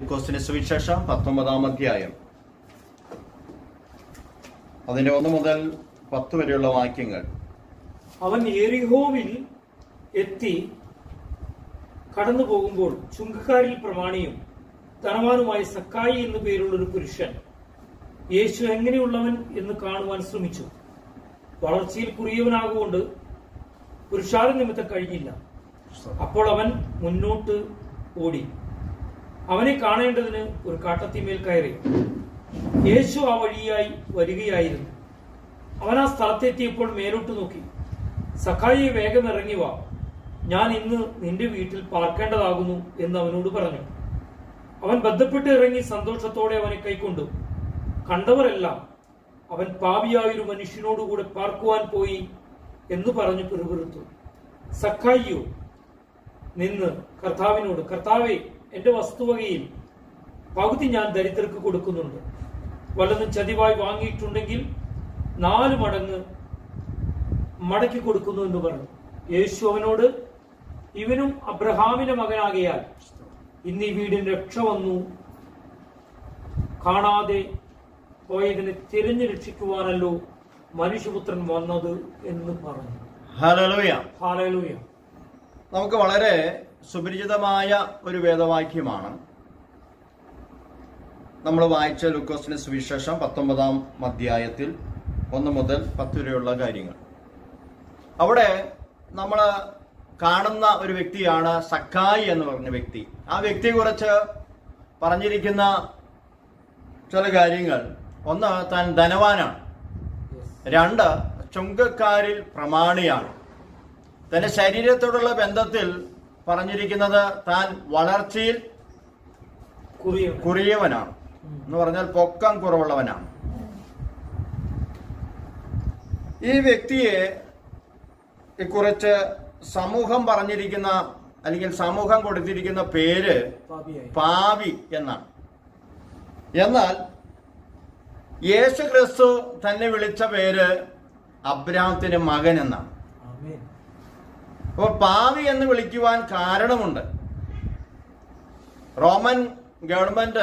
ലൂക്കോസിന്റെ സുവിശേഷം പത്തൊമ്പതാം അധ്യായം അതിന്റെ ഒന്ന് മുതൽ പത്ത് വരെയുള്ള വാക്യങ്ങൾ അവൻ എറിഹോവിൽ എത്തി കടന്നു പോകുമ്പോൾ ചുങ്കക്കാരിൽ പ്രമാണിയും ധനവാനുമായ സക്കായി എന്നു പേരുള്ള ഒരു പുരുഷൻ യേശു എങ്ങനെയുള്ളവൻ എന്ന് കാണുവാൻ ശ്രമിച്ചു വളർച്ചയിൽ കുറിയവനാകൊണ്ട് പുരുഷാര നിമിത്തം കഴിഞ്ഞില്ല അപ്പോൾ അവൻ മുന്നോട്ട് ഓടി അവനെ കാണേണ്ടതിന് ഒരു കാട്ടത്തിമേൽ കയറി യേശു ആ വഴിയായി വരികയായിരുന്നു അവൻ ആ സ്ഥലത്തെത്തിയപ്പോൾ മേലോട്ട് നോക്കി സഖായി വേഗം ഇറങ്ങി വാ ഞാൻ ഇന്ന് നിന്റെ വീട്ടിൽ പാർക്കേണ്ടതാകുന്നു എന്ന് അവനോട് പറഞ്ഞു അവൻ ബന്ധപ്പെട്ട് ഇറങ്ങി സന്തോഷത്തോടെ അവനെ കൈക്കൊണ്ടു കണ്ടവരെല്ലാം അവൻ പാപിയായൊരു മനുഷ്യനോടുകൂടെ പാർക്കുവാൻ പോയി എന്ന് പറഞ്ഞു പിറുപിറുത്തു സഖായിയോ നിന്ന് കർത്താവിനോട് കർത്താവെ എന്റെ വസ്തുവകയിൽ പകുതി ഞാൻ ദരിദ്രർക്ക് കൊടുക്കുന്നുണ്ട് വല്ലതും ചതിവായി വാങ്ങിയിട്ടുണ്ടെങ്കിൽ നാല് മടങ്ങ് മടക്കി കൊടുക്കുന്നു എന്ന് പറഞ്ഞു യേശു അവനോട് ഇവനും അബ്രഹാമിന്റെ മകനാകിയാൽ ഇന്ന് ഈ വീടിന് രക്ഷ വന്നു കാണാതെ പോയതിനെ തിരഞ്ഞു രക്ഷിക്കുവാനല്ലോ മനുഷ്യപുത്രൻ വന്നത് എന്ന് പറഞ്ഞു ഹല്ലേലൂയ ഹാലലൂയ നമുക്ക് വളരെ സുപരിചിതമായ ഒരു വേദവാക്യമാണ് നമ്മൾ വായിച്ച ലൂക്കോസിന്റെ സുവിശേഷം പത്തൊമ്പതാം അധ്യായത്തിൽ ഒന്ന് മുതൽ പത്ത് വരെയുള്ള കാര്യങ്ങൾ അവിടെ നമ്മൾ കാണുന്ന ഒരു വ്യക്തിയാണ് സക്കായി എന്ന് പറഞ്ഞ വ്യക്തി ആ വ്യക്തിയെ കുറിച്ച് പറഞ്ഞിരിക്കുന്ന ചില കാര്യങ്ങൾ ഒന്ന് താൻ ധനവാനാണ് രണ്ട് ചുങ്കക്കാരിൽ പ്രമാണിയാണ് തന്റെ ശരീരത്തോടുള്ള ബന്ധത്തിൽ പറഞ്ഞിരിക്കുന്നത് താൻ വളർച്ചയിൽ കുറിയ കുറിയവനാണ് എന്ന് പറഞ്ഞാൽ പൊക്കം കുറവുള്ളവനാണ് ഈ വ്യക്തിയെ കുറിച്ച് സമൂഹം പറഞ്ഞിരിക്കുന്ന അല്ലെങ്കിൽ സമൂഹം കൊടുത്തിരിക്കുന്ന പേര് പാപിയായി പാവി എന്നാണ് എന്നാൽ യേശു ക്രിസ്തു തന്നെ വിളിച്ച പേര് അബ്രാഹത്തിന്റെ മകൻ എന്നാണ് ആമേൻ അപ്പോൾ പാവി എന്ന് വിളിക്കുവാൻ കാരണമുണ്ട് റോമൻ ഗവൺമെന്റ്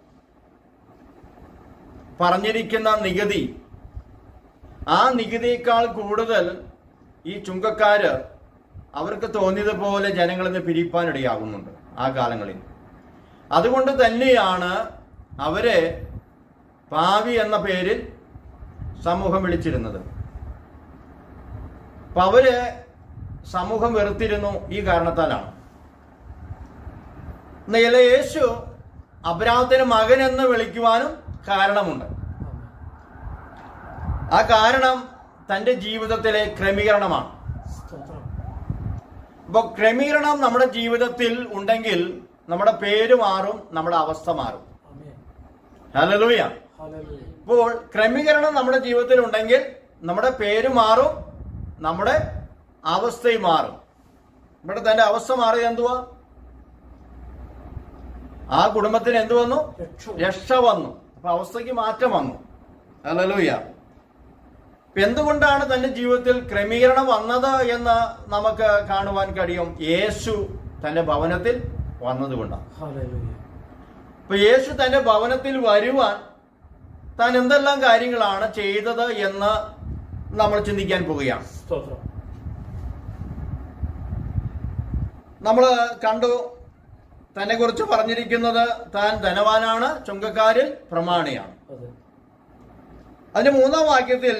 പറഞ്ഞിരിക്കുന്ന നികുതി ആ നികുതിയേക്കാൾ കൂടുതൽ ഈ ചുങ്കക്കാര് അവർക്ക് തോന്നിയതുപോലെ ജനങ്ങളിൽ നിന്ന് പിരിപ്പാനിടയാകുന്നുണ്ട് ആ കാലങ്ങളിൽ അതുകൊണ്ട് തന്നെയാണ് അവരെ പാവി എന്ന പേരിൽ സമൂഹം വിളിച്ചിരുന്നത് അപ്പൊ അവര് സമൂഹം വെറുത്തിരുന്നു ഈ കാരണത്താലാണ് എന്നാൽ യേശു അബ്രാഹത്തിന് മകൻ എന്ന് വിളിക്കുവാനും കാരണമുണ്ട് ആ കാരണം തന്റെ ജീവിതത്തിലെ ക്രമീകരണമാണ് സ്തോത്രം അപ്പൊ ക്രമീകരണം നമ്മുടെ ജീവിതത്തിൽ ഉണ്ടെങ്കിൽ നമ്മുടെ പേര് മാറും നമ്മുടെ അവസ്ഥ മാറും ആമേൻ ഹല്ലേലൂയ ഹല്ലേലൂയ അപ്പോൾ ക്രമീകരണം നമ്മുടെ ജീവിതത്തിൽ ഉണ്ടെങ്കിൽ നമ്മുടെ പേര് മാറും നമ്മുടെ അവസ്ഥയും മാറും ഇവിടെ തന്റെ അവസ്ഥ മാറിയത് എന്തുവാ ആ കുടുംബത്തിന് എന്തു വന്നു രക്ഷ രക്ഷ വന്നു അപ്പൊ അവസ്ഥയ്ക്ക് മാറ്റം വന്നു ഹല്ലേലൂയ അപ്പൊ എന്തുകൊണ്ടാണ് തന്റെ ജീവിതത്തിൽ ക്രമീകരണം വന്നത് എന്ന് നമുക്ക് കാണുവാൻ കഴിയും യേശു തന്റെ ഭവനത്തിൽ വന്നതുകൊണ്ടാണ് ഹല്ലേലൂയ ഇപ്പൊ യേശു തന്റെ ഭവനത്തിൽ വരുവാൻ താൻ എന്തെല്ലാം കാര്യങ്ങളാണ് ചെയ്തത് എന്ന് നമ്മൾ ചിന്തിക്കാൻ പോവുകയാണ് സ്തോത്രം നമ്മൾ കണ്ടു തന്നെ കുറിച്ച് പറഞ്ഞിരിക്കുന്നത് താൻ ധനവാനാണ് ചുങ്കക്കാരിൽ പ്രമാണിയാണ് അതെ അതിന്റെ മൂന്നാം വാക്യത്തിൽ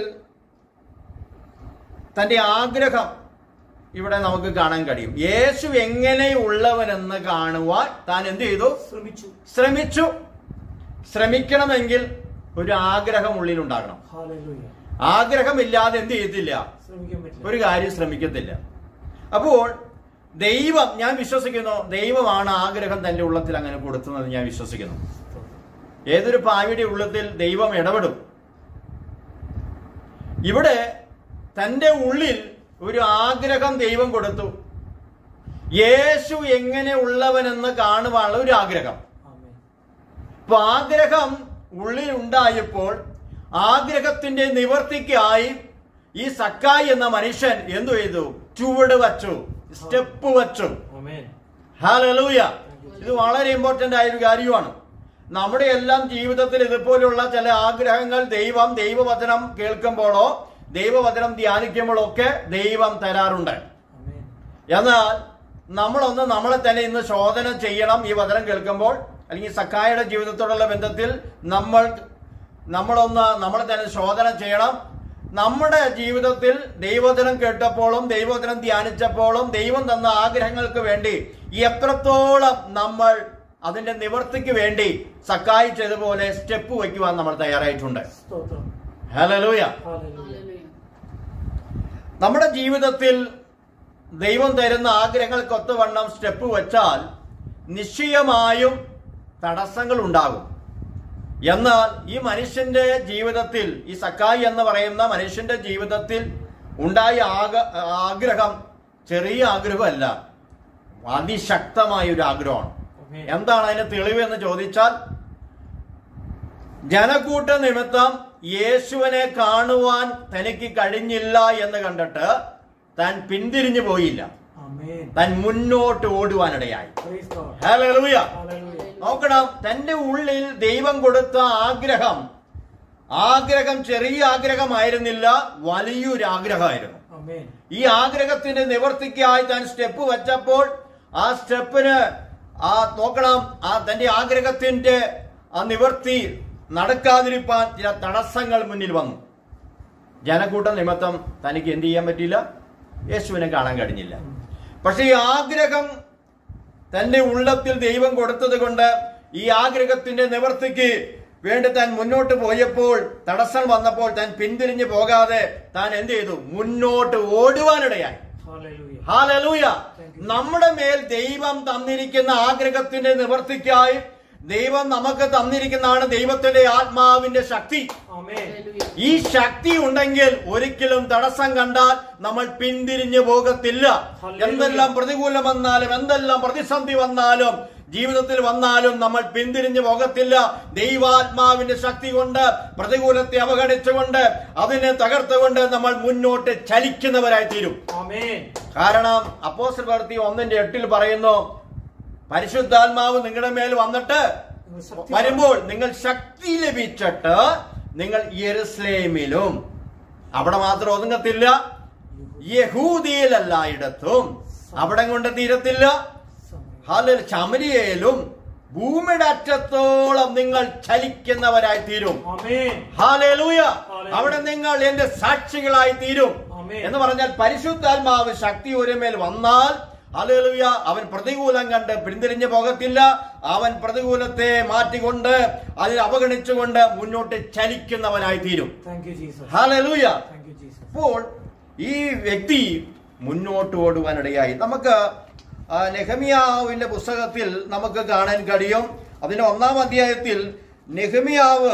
തന്റെ ആഗ്രഹം ഇവിടെ നമുക്ക് കാണാൻ കഴിയും യേശു എങ്ങനെയുള്ളവനെന്ന് കാണുവാൻ താൻ എന്ത് ചെയ്തു ശ്രമിച്ചു ശ്രമിച്ചു ശ്രമിക്കണമെങ്കിൽ ഒരു ആഗ്രഹം ഉള്ളിലുണ്ടാകണം ഹല്ലേലൂയ ആഗ്രഹമില്ലാതെ എന്ത് ചെയ്യത്തില്ല ശ്രമിക്കാൻ പറ്റില്ല ഒരു കാര്യം ശ്രമിക്കത്തില്ല അപ്പോൾ ദൈവം ഞാൻ വിശ്വസിക്കുന്നു ദൈവമാണ് ആഗ്രഹം തന്റെ ഉള്ളത്തിൽ അങ്ങനെ കൊടുത്തുന്നത് ഞാൻ വിശ്വസിക്കുന്നു സ്തോത്രം. ഏതൊരു പാവിയുടെ ഉള്ളത്തിൽ ദൈവം ഇടപെടും ഇവിടെ തന്റെ ഉള്ളിൽ ഒരു ആഗ്രഹം ദൈവം കൊടുത്തു യേശു എങ്ങനെ ഉള്ളവനെന്ന് കാണുവാനുള്ള ഒരു ആഗ്രഹം ആമേൻ അപ്പൊ ആഗ്രഹം ഉള്ളിൽ ഉണ്ടായപ്പോൾ ആഗ്രഹത്തിന്റെ നിവർത്തിക്കായി ഈ സക്കായി എന്ന മനുഷ്യൻ എന്തു ചെയ്തു ചുവട് വച്ചു സ്റ്റെപ്പ് വച്ചു ആമേൻ ഹാലലൂയ ഇത് വളരെ ഇമ്പോർട്ടന്റ് ആയ ഒരു കാര്യമാണ് നമ്മുടെ എല്ലാം ജീവിതത്തിൽ ഇതുപോലുള്ള ചില ആഗ്രഹങ്ങൾ ദൈവം ദൈവവചനം കേൾക്കുമ്പോഴോ ദൈവവചനം ധ്യാനിക്കുമ്പോഴോ ഒക്കെ ദൈവം തരാറുണ്ട് ആമേൻ എന്നാൽ നമ്മളൊന്ന് നമ്മളെ തന്നെ ഇന്ന് ശോധന ചെയ്യണം ഈ വചനം കേൾക്കുമ്പോൾ അല്ലെങ്കിൽ സക്കായുടെ ജീവിതത്തോടുള്ള ബന്ധത്തിൽ നമ്മൾ നമ്മളൊന്ന് നമ്മളെ തന്നെ ശോധന ചെയ്യണം നമ്മുടെ ജീവിതത്തിൽ ദൈവവചനം കേട്ടപ്പോഴും ദൈവവചനം ധ്യാനിച്ചപ്പോഴും ദൈവം തന്ന ആഗ്രഹങ്ങൾക്ക് വേണ്ടി എത്രത്തോളം നമ്മൾ അതിന്റെ നിവർത്തിക്ക് വേണ്ടി സക്കായി ചെയ്തപോലെ സ്റ്റെപ്പ് വയ്ക്കുവാൻ നമ്മൾ തയ്യാറായിട്ടുണ്ട് സ്തോത്രം ഹലലൂയ ഹല്ലേലൂയ നമ്മുടെ ജീവിതത്തിൽ ദൈവം തരുന്ന ആഗ്രഹങ്ങൾക്കൊത്തവണ്ണം സ്റ്റെപ്പ് വെച്ചാൽ നിശ്ചയമായും തടസ്സങ്ങൾ ഉണ്ടാകും എന്നാൽ ഈ മനുഷ്യന്റെ ജീവിതത്തിൽ ഈ സക്കായി എന്ന് പറയുന്ന മനുഷ്യന്റെ ജീവിതത്തിൽ ഉണ്ടായ ആക ആഗ്രഹം ചെറിയ ആഗ്രഹമല്ല അതിശക്തമായ ഒരു ആഗ്രഹമാണ് ആമേൻ എന്താണ് അതിന് തെളിവ് എന്ന് ചോദിച്ചാൽ ജനക്കൂട്ട നിമിത്തം യേശുവിനെ കാണുവാൻ തനിക്ക് കഴിഞ്ഞില്ല എന്ന് കണ്ടിട്ട് താൻ പിന്തിരിഞ്ഞു പോയില്ല ആമേൻ താൻ മുന്നോട്ട് ഓടുവാനിടയായി പ്രൈസ് ഗോഡ് ഹല്ലേലൂയ ഹല്ലേലൂയ നോക്കണം തന്റെ ഉള്ളിൽ ദൈവം കൊടുത്ത ആഗ്രഹം ആഗ്രഹം ചെറിയ ആഗ്രഹമായിരുന്നില്ല വലിയൊരു ആഗ്രഹമായിരുന്നു ആമേൻ ഈ ആഗ്രഹത്തിന്റെ നിവർത്തിക്കായി താൻ സ്റ്റെപ്പ് വെച്ചപ്പോൾ ആ സ്റ്റെപ്പിന് ആ നോക്കണം ആ തന്റെ ആഗ്രഹത്തിന്റെ ആ നിവർത്തി നടക്കാതിരിക്കാൻ ചില തടസ്സങ്ങൾ മുന്നിൽ വന്നു ജനക്കൂട്ട നിമിത്തം തനിക്ക് എന്ത് ചെയ്യാൻ പറ്റിയില്ല യേശുവിനെ കാണാൻ കഴിഞ്ഞില്ല പക്ഷെ ഈ ആഗ്രഹം തന്റെ ഉള്ളത്തിൽ ദൈവം കൊടുത്തത് കൊണ്ട് ഈ ആഗ്രഹത്തിന്റെ നിവർത്തിക്ക് വേണ്ടി താൻ മുന്നോട്ട് പോയപ്പോൾ തടസ്സം വന്നപ്പോൾ താൻ പിന്തിരിഞ്ഞു പോകാതെ താൻ എന്ത് ചെയ്തു മുന്നോട്ട് ഓടുവാനിടയായി ഹല്ലേലൂയ ഹാലലൂയ നമ്മുടെ മേൽ ദൈവം തന്നിരിക്കുന്ന ആഗ്രഹത്തിന്റെ നിവർത്തിക്കായി ദൈവം നമുക്ക് തന്നിരിക്കുന്നതാണ് ദൈവത്തിന്റെ ആത്മാവിന്റെ ശക്തി ആമേൻ ഈ ശക്തി ഉണ്ടെങ്കിൽ ഒരിക്കലും തടസ്സം കണ്ടാൽ നമ്മൾ പിന്തിരിഞ്ഞു പോകത്തില്ല ഹല്ലേലൂയ. എന്തെല്ലാം പ്രതികൂലം വന്നാലും എന്തെല്ലാം പ്രതിസന്ധി വന്നാലും ജീവിതത്തിൽ വന്നാലും നമ്മൾ പിന്തിരിഞ്ഞു പോകത്തില്ല ദൈവാത്മാവിന്റെ ശക്തി കൊണ്ട് പ്രതികൂലത്തെ അവഗണിച്ചുകൊണ്ട് അതിനെ തകർത്തുകൊണ്ട് നമ്മൾ മുന്നോട്ട് ചലിക്കുന്നവരായി തീരും ആമേൻ കാരണം അപ്പോസ്റ്റൽ പ്രവൃത്തി ഒന്നിന്റെ എട്ടിൽ പറയുന്നു പരിശുദ്ധാത്മാവ് നിങ്ങളുടെ മേൽ വന്നിട്ട് നിങ്ങൾ ശക്തി വരുമ്പോൾ നിങ്ങൾ ശക്തി ലഭിച്ചിട്ട് നിങ്ങൾ യെരുസലേമിലും അവിടെ മാത്രം ഒതുങ്ങത്തില്ല യഹൂദിയിലെല്ലായിടത്തും അവിടെ കൊണ്ട് തീരത്തില്ല ഹാലൽ ശമരിയയിലും ഭൂമിയുടെ അറ്റത്തോളം നിങ്ങൾ ചലിക്കുന്നവരായി തീരും ആമേൻ ഹാലേലൂയ ഹാലേലൂയ. അവിടെ നിങ്ങൾ എന്റെ സാക്ഷികളായി തീരും ആമേൻ. എന്ന് പറഞ്ഞാൽ പരിശുദ്ധാത്മാവ് ശക്തി ഒരുമേൽ വന്നാൽ ഹാലേലൂയ അവൻ പ്രതികൂലം കണ്ട് പിന്തിരിഞ്ഞു പോകത്തില്ല അവൻ പ്രതികൂലത്തെ മാറ്റിക്കൊണ്ട് അതിനെ അവഗണിച്ചുകൊണ്ട് മുന്നോട്ട് ചലിക്കുന്നവനായി തീരും thank you Jesus hallelujah thank you Jesus അപ്പോൾ ഈ വ്യക്തി മുന്നോട്ട് ഓടുവാനിടയായി നമുക്ക് ആ, നെഹമിയാവിന്റെ പുസ്തകത്തിൽ നമുക്ക് കാണാൻ കഴിയും അതിന്റെ ഒന്നാം അധ്യായത്തിൽ നെഹമിയാവ്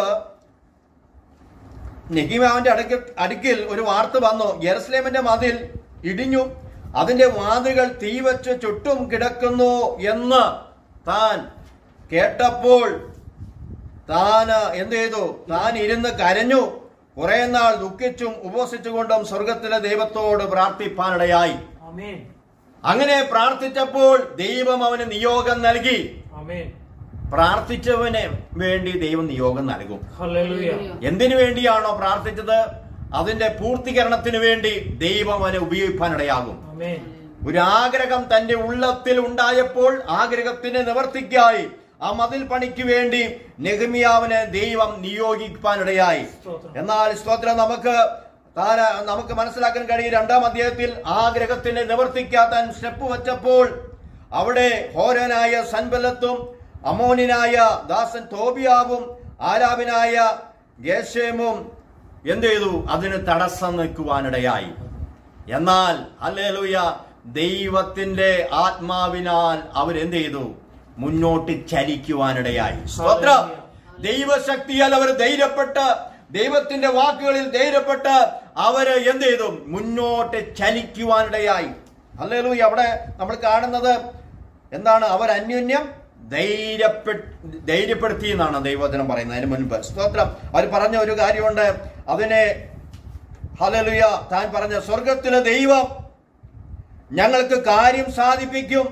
നെഹിമാവിന്റെ അടുക്ക അടുക്കിൽ ഒരു വാർത്ത വന്നു യെറുസലേമിന്റെ മതിൽ ഇടിഞ്ഞു അതിന്റെ വാതിലുകൾ തീ വെച്ച് ചുറ്റും കിടക്കുന്നു എന്ന് താൻ കേട്ടപ്പോൾ താൻ എന്ത് ചെയ്തു താൻ ഇരുന്ന് കരഞ്ഞു കുറെ നാൾ ദുഃഖിച്ചും ഉപവസിച്ചുകൊണ്ടും സ്വർഗത്തിലെ ദൈവത്തോട് പ്രാർത്ഥിപ്പാനിടയായി ആമേൻ അങ്ങനെ പ്രാർത്ഥിച്ചപ്പോൾ ദൈവം അവന് നിയോഗം നൽകി ആമേൻ പ്രാർത്ഥിച്ചവന് വേണ്ടി ദൈവം നിയോഗം നൽകും ഹല്ലേലൂയ എന്തിനു വേണ്ടിയാണോ പ്രാർത്ഥിച്ചത് അതിന്റെ പൂർത്തീകരണത്തിന് വേണ്ടി ദൈവം അവനെ ഉപയോഗിക്കാനിടയാകും ആമേൻ ഒരു ആഗ്രഹം തന്റെ ഉള്ളത്തിൽ ഉണ്ടായപ്പോൾ ആഗ്രഹത്തിന്റെ നിവർത്തിക്കായി ആ മതിൽ പണിക്ക് വേണ്ടി നെഹമിയാവിനെ ദൈവം നിയോഗിക്കാനിടയായി സ്തോത്രം എന്നാൽ സ്തോത്രം നമുക്ക് താൻ നമുക്ക് മനസ്സിലാക്കാൻ കഴിയും രണ്ടാം അധ്യായത്തിൽ ആഗ്രഹത്തിന്റെ നിവർത്തിക്കാത്താൻ സ്റ്റെപ്പ് വെച്ചപ്പോൾ അവിടെ ഹോരനായ സൻബലത്തും അമോനിനായ ദാസൻ തോബിയാവും ആരാബിനായ ഗേശേമും എന്ത് ചെയ്തു അതിന് തടസ്സം നിൽക്കുവാനിടയായി എന്നാൽ അല്ലേലൂയ ദൈവത്തിന്റെ ആത്മാവിനാൽ അവരെന്ത് ചെയ്തു മുന്നോട്ട് ചലിക്കുവാനിടയായി സ്തോത്രം ദൈവശക്തിയാൽ അവർ ധൈര്യപ്പെട്ട് ദൈവത്തിന്റെ വാക്കുകളിൽ ധൈര്യപ്പെട്ട് അവര് എന്ത് ചെയ്തു മുന്നോട്ട് ചലിക്കുവാനിടയായി അല്ലേലൂയ അവിടെ നമ്മൾ കാണുന്നത് എന്താണ് അവർ അന്യോന്യം ധൈര്യപ്പെട്ട് ധൈര്യപ്പെടുത്തി എന്നാണ് ദൈവവചനം പറയുന്നത് അതിന് മുൻപ് സ്തോത്രം അവർ പറഞ്ഞ ഒരു കാര്യമുണ്ട് അതിനെ ഹലലുയ താൻ പറഞ്ഞ സ്വർഗത്തിലെ ദൈവം ഞങ്ങൾക്ക് കാര്യം സാധിപ്പിക്കും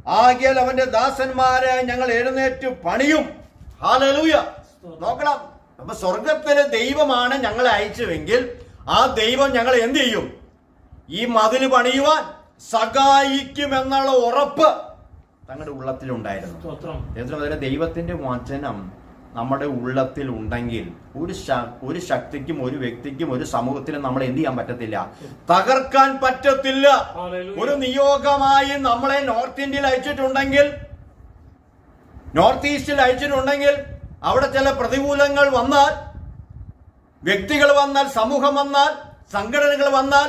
ആകിയാൽ അവന്റെ ദാസന്മാരെ ഞങ്ങൾ എഴുന്നേറ്റ് പണിയും ഹാലലൂയ നോക്കണം അപ്പൊ സ്വർഗത്തിലെ ദൈവമാണ് ഞങ്ങളെ അയച്ചുവെങ്കിൽ ആ ദൈവം ഞങ്ങൾ എന്ത് ചെയ്യും ഈ മതില് പണിയുവാൻ സഹായിക്കുമെന്നുള്ള ഉറപ്പ് തങ്ങളുടെ ഉള്ളത്തിലുണ്ടായിരുന്നു സ്തോത്രം ദൈവത്തിന് അതിലെ ദൈവത്തിന്റെ വചനം നമ്മുടെ ഉള്ളത്തിൽ ഉണ്ടെങ്കിൽ ഒരു ശ- ഒരു ശക്തിക്കും ഒരു വ്യക്തിക്കും ഒരു സമൂഹത്തിനും നമ്മളെ എന്ത് ചെയ്യാൻ പറ്റത്തില്ല തകർക്കാൻ പറ്റത്തില്ല Hallelujah. ഒരു നിയോഗമായി നമ്മളെ നോർത്ത് ഇന്ത്യയിൽ അയച്ചിട്ടുണ്ടെങ്കിൽ നോർത്ത് ഈസ്റ്റിൽ അയച്ചിട്ടുണ്ടെങ്കിൽ അവിടെ ചില പ്രതികൂലങ്ങൾ വന്നാൽ വ്യക്തികൾ വന്നാൽ സമൂഹം വന്നാൽ സംഘടനകൾ വന്നാൽ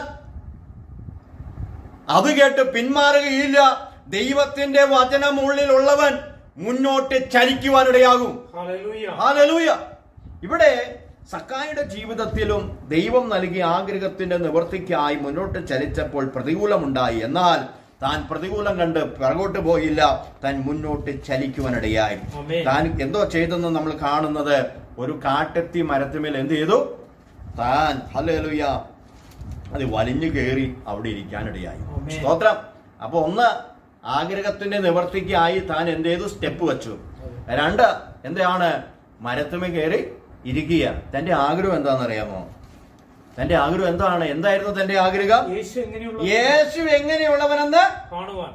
അത് കേട്ട് പിന്മാറുകയില്ല ദൈവത്തിന്റെ വചനം ഉള്ളിലുള്ളവൻ മുന്നോട്ട് ചലിക്കുവാനിടയാകും ഹല്ലേലൂയ ഹാലലൂയ ഇവിടെ സക്കായുടെ ജീവിതത്തിലും ദൈവം നൽകിയ ആഗ്രഹത്തിന്റെ നിവൃത്തിക്കായി മുന്നോട്ട് ചലിച്ചപ്പോൾ പ്രതികൂലമുണ്ടായി എന്നാൽ താൻ പ്രതികൂലം കണ്ട് പിറകോട്ട് പോയില്ല താൻ മുന്നോട്ട് ചലിക്കുവാനിടയായി ആമേൻ. താൻ എന്തോ ചെയ്തെന്ന് നമ്മൾ കാണുന്നത് ഒരു കാട്ടെത്തി മരത്തുമേൽ എന്ത് ചെയ്തു താൻ ഹല്ലേലൂയ അത് വലിഞ്ഞു കയറി അവിടെ ഇരിക്കാനിടയായി ആമേൻ. സ്തോത്രം അപ്പൊ ഒന്ന് ആഗ്രഹത്തിന്റെ നിവർത്തിക്കായി താൻ എന്ത് ചെയ്തു സ്റ്റെപ്പ് വെച്ചു രണ്ട് എന്താണ് മരത്തുമേ കയറി ഇരിക്കുക തന്റെ ആഗ്രഹം എന്താണെന്നറിയാമോ തന്റെ ആഗ്രഹം എന്താണ് എന്തായിരുന്നു തന്റെ ആഗ്രഹം യേശു എങ്ങനെയുള്ള യേശു എങ്ങനെയുള്ളവനെന്ന് കാണുവാൻ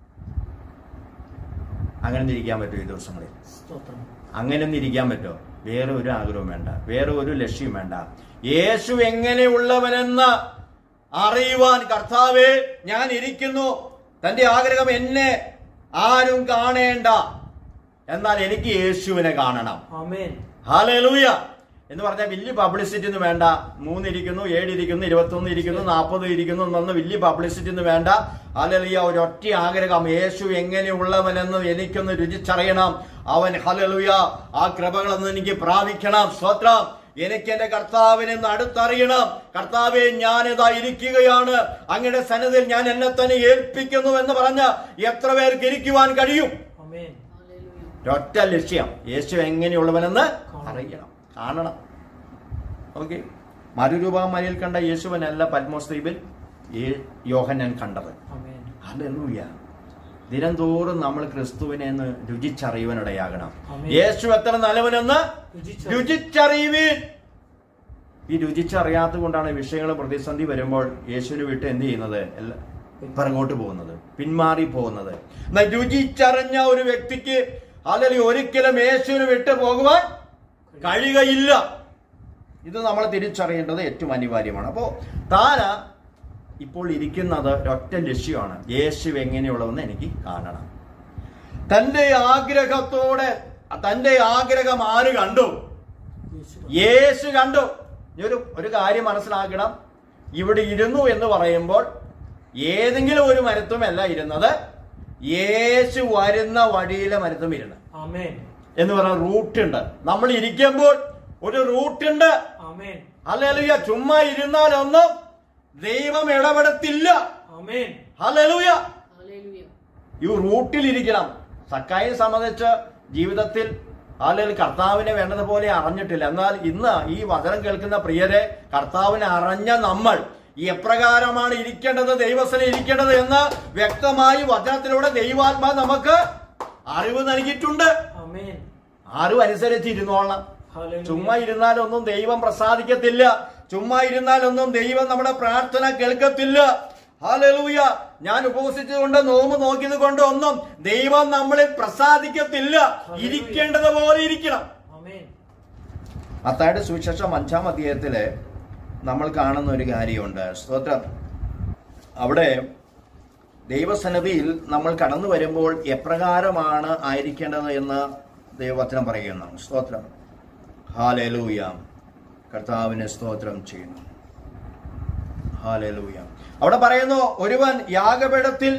അങ്ങനെ ഇരിക്കാൻ പറ്റുമോ ഈ ദിവസങ്ങളിൽ സ്തോത്രം അങ്ങനെ ഒന്നും ഇരിക്കാൻ പറ്റുമോ വേറെ ഒരു ആഗ്രഹവും വേണ്ട വേറെ ഒരു ലക്ഷ്യം വേണ്ട യേശു എങ്ങനെയുള്ളവനെന്ന് അറിയുവാൻ കർത്താവേ ഞാൻ ഇരിക്കുന്നു തന്റെ ആഗ്രഹം എന്നെ ആരും കാണേണ്ട എന്നാൽ എനിക്ക് യേശുവിനെ കാണണം ആമേൻ ഹാലൂയ എന്ന് പറഞ്ഞാൽ വലിയ പബ്ലിസിറ്റി ഒന്നും വേണ്ട മൂന്നിരിക്കുന്നു ഏഴിരിക്കുന്നു ഇരുപത്തൊന്ന് ഇരിക്കുന്നു നാൽപ്പത് ഇരിക്കുന്നു എന്നൊന്നും വലിയ പബ്ലിസിറ്റി ഒന്നും വേണ്ട ഹലലിയ ഒരൊറ്റ ആഗ്രഹം യേശു എങ്ങനെയുള്ളവനെന്ന് എനിക്കൊന്ന് രുചിച്ചറിയണം അവൻ ഹലലുയ ആ കൃപകളൊന്ന് എനിക്ക് പ്രാപിക്കണം സ്വത്രം എനിക്ക് എന്റെ കർത്താവിനെ ഒന്ന് അടുത്തറിയണം കർത്താവെ ഞാനിതാ ഇരിക്കുകയാണ് അങ്ങയുടെ സന്നദ്ധയിൽ ഞാൻ എന്നെ തന്നെ ഏൽപ്പിക്കുന്നു എന്ന് പറഞ്ഞ് എത്ര പേർക്ക് ഇരിക്കുവാൻ കഴിയും ആമേൻ ഒറ്റ ലക്ഷ്യം യേശു എങ്ങനെയുള്ളവനെന്ന് അറിയണം കാണണം ഓക്കെ മരുരൂപമലയിൽ കണ്ട യേശുവനല്ല പത്മോസ് ദ്വീപിൽ ഈ യോഹന്നാൻ കണ്ടത് ആമേൻ ഹല്ലേലൂയ ദിനംതോറും നമ്മൾ ക്രിസ്തുവിനെ ഒന്ന് രുചിച്ചറിയുവാനിടയാകണം ആമേൻ. യേശു എത്ര നല്ലവനെന്ന് രുചിച്ച രുചിച്ചറിയുവീൻ ഈ രുചിച്ചറിയാത്തത് കൊണ്ടാണ് വിഷയങ്ങൾ പ്രതിസന്ധി വരുമ്പോൾ യേശുവിന് വിട്ട് എന്ത് ചെയ്യുന്നത് എല്ലാ പിറകോട്ട് പോകുന്നത് പിന്മാറി പോകുന്നത് എന്നാൽ രുചിച്ചറിഞ്ഞ ഒരു വ്യക്തിക്ക് അല്ലെങ്കിൽ ഒരിക്കലും യേശുവിന് വിട്ട് പോകുവാൻ കഴിയുകയില്ല ഇത് നമ്മൾ തിരിച്ചറിയേണ്ടത് ഏറ്റവും അനിവാര്യമാണ് അപ്പോൾ താന ഇപ്പോൾ ഇരിക്കുന്നത് ഒരൊറ്റ ലക്ഷ്യമാണ് യേശു എങ്ങനെയുള്ളതെന്ന് എനിക്ക് കാണണം തന്റെ ആഗ്രഹത്തോടെ തന്റെ ആഗ്രഹം ആര് കണ്ടു യേശു യേശു കണ്ടു ഇനി ഒരു ഒരു കാര്യം മനസ്സിലാക്കണം ഇവിടെ ഇരുന്നു എന്ന് പറയുമ്പോൾ ഏതെങ്കിലും ഒരു മരത്തുമല്ല ഇരുന്നത് യേശു വരുന്ന വഴിയിലെ മരത്തും ഇരുന്ന് ആമേൻ എന്ന് പറഞ്ഞ റൂട്ടുണ്ട് നമ്മൾ ഇരിക്കുമ്പോൾ ഒരു റൂട്ടുണ്ട് ആമേൻ ഹല്ലേലൂയ ചുമ്മാ ഇരുന്നാലൊന്നും ദൈവം ഇടപെടത്തില്ല ആമേൻ ഹല്ലേലൂയ Hallelujah. ഈ റൂട്ടിൽ ഇരിക്കണം സക്കായെ സംബന്ധിച്ച് ജീവിതത്തിൽ അല്ലെങ്കിൽ കർത്താവിനെ വേണ്ടതുപോലെ അറിഞ്ഞിട്ടില്ല എന്നാൽ ഇന്ന് ഈ വചനം കേൾക്കുന്ന പ്രിയരെ കർത്താവിനെ അറിഞ്ഞ നമ്മൾ എപ്രകാരമാണ് ഇരിക്കേണ്ടത് ദൈവസ്ഥനെ ഇരിക്കേണ്ടത് എന്ന് വ്യക്തമായി വചനത്തിലൂടെ ദൈവാത്മാ നമുക്ക് അറിവ് നൽകിയിട്ടുണ്ട് ആമേൻ ആരും അനുസരിച്ച് ഇരുന്നോളണം ഹല്ലേലൂയ ചുമ്മാ ഇരുന്നാലൊന്നും ദൈവം പ്രസാദിക്കത്തില്ല ചുമ്മാ ഇരുന്നാലൊന്നും ദൈവം നമ്മുടെ പ്രാർത്ഥന കേൾക്കത്തില്ല ഹാലലൂയ ഞാൻ ഉപവസിച്ചുകൊണ്ട് നോമ്പ് നോക്കിയത് കൊണ്ട് ഒന്നും ദൈവം നമ്മളിൽ പ്രസാദിക്കത്തില്ല ഇരിക്കേണ്ടത് പോലെ ഇരിക്കണം ആമേൻ അത്തായുടെ സുവിശേഷം അഞ്ചാം അധ്യായത്തില് നമ്മൾ കാണുന്ന ഒരു കാര്യമുണ്ട് സ്തോത്രം അവിടെ ദൈവസന്നിധിയിൽ നമ്മൾ കടന്നു വരുമ്പോൾ എപ്രകാരമാണ് ആയിരിക്കേണ്ടത് എന്ന് ദൈവവചനം പറയുന്നു സ്തോത്രം ഹാലലൂയ കർത്താവിനെ സ്തോത്രം ചെയ്യുന്നു ഹാലലൂയ അവിടെ പറയുന്നു ഒരുവൻ യാഗപീഠത്തിൽ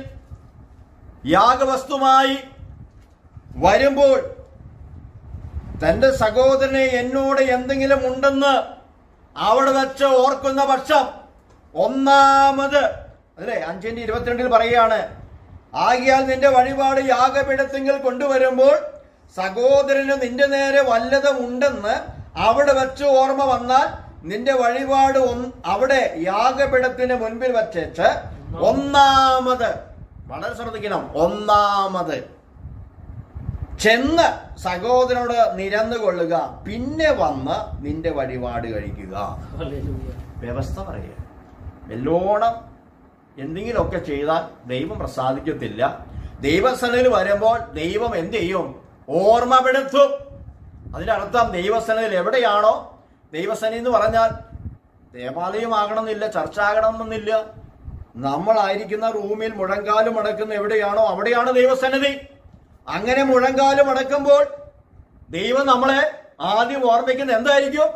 യാഗവസ്തുമായി വരുമ്പോൾ തന്റെ സഹോദരനെ എന്നോട് എന്തെങ്കിലും ഉണ്ടെന്ന് അവിടെ വെച്ച് ഓർക്കുന്ന പക്ഷം ഒന്നാമത് അല്ലേ അഞ്ചിന്റെ ഇരുപത്തിരണ്ടിൽ പറയുകയാണ് ആകിയാൽ നിന്റെ വഴിപാട് യാഗപീഠത്തിങ്കിൽ കൊണ്ടുവരുമ്പോൾ സഹോദരന് നിന്റെ നേരെ വല്ലതും ഉണ്ടെന്ന് അവിടെ വെച്ച് ഓർമ്മ വന്നാൽ നിന്റെ വഴിപാട് ഒന്ന് അവിടെ യാഗപീഠത്തിന് മുൻപിൽ വച്ചേച്ച് ഒന്നാമത് വളരെ ശ്രദ്ധിക്കണം ഒന്നാമത് ചെന്ന് സഹോദരനോട് നിരന്നുകൊള്ളുക പിന്നെ വന്ന് നിന്റെ വഴിപാട് കഴിക്കുക ഹല്ലേലൂയ വ്യവസ്ഥ പറയുക എല്ലോണം എന്തെങ്കിലുമൊക്കെ ചെയ്താൽ ദൈവം പ്രസാദിക്കത്തില്ല ദൈവസനയിൽ വരുമ്പോൾ ദൈവം എന്ത് ചെയ്യും ഓർമ്മപ്പെടുത്തും അതിന്റെ അർത്ഥം ദൈവസനയിൽ എവിടെയാണോ ദൈവസന എന്ന് പറഞ്ഞാൽ ദേവാലയമാകണമെന്നില്ല ചർച്ച ആകണമെന്നില്ല നമ്മളായിരിക്കുന്ന റൂമിൽ മുഴങ്കാലും അടക്കുന്ന എവിടെയാണോ അവിടെയാണ് ദൈവസന്നിധി അങ്ങനെ മുഴങ്കാലും അടക്കുമ്പോൾ ദൈവം നമ്മളെ ആദ്യം ഓർമ്മിക്കുന്ന എന്തായിരിക്കും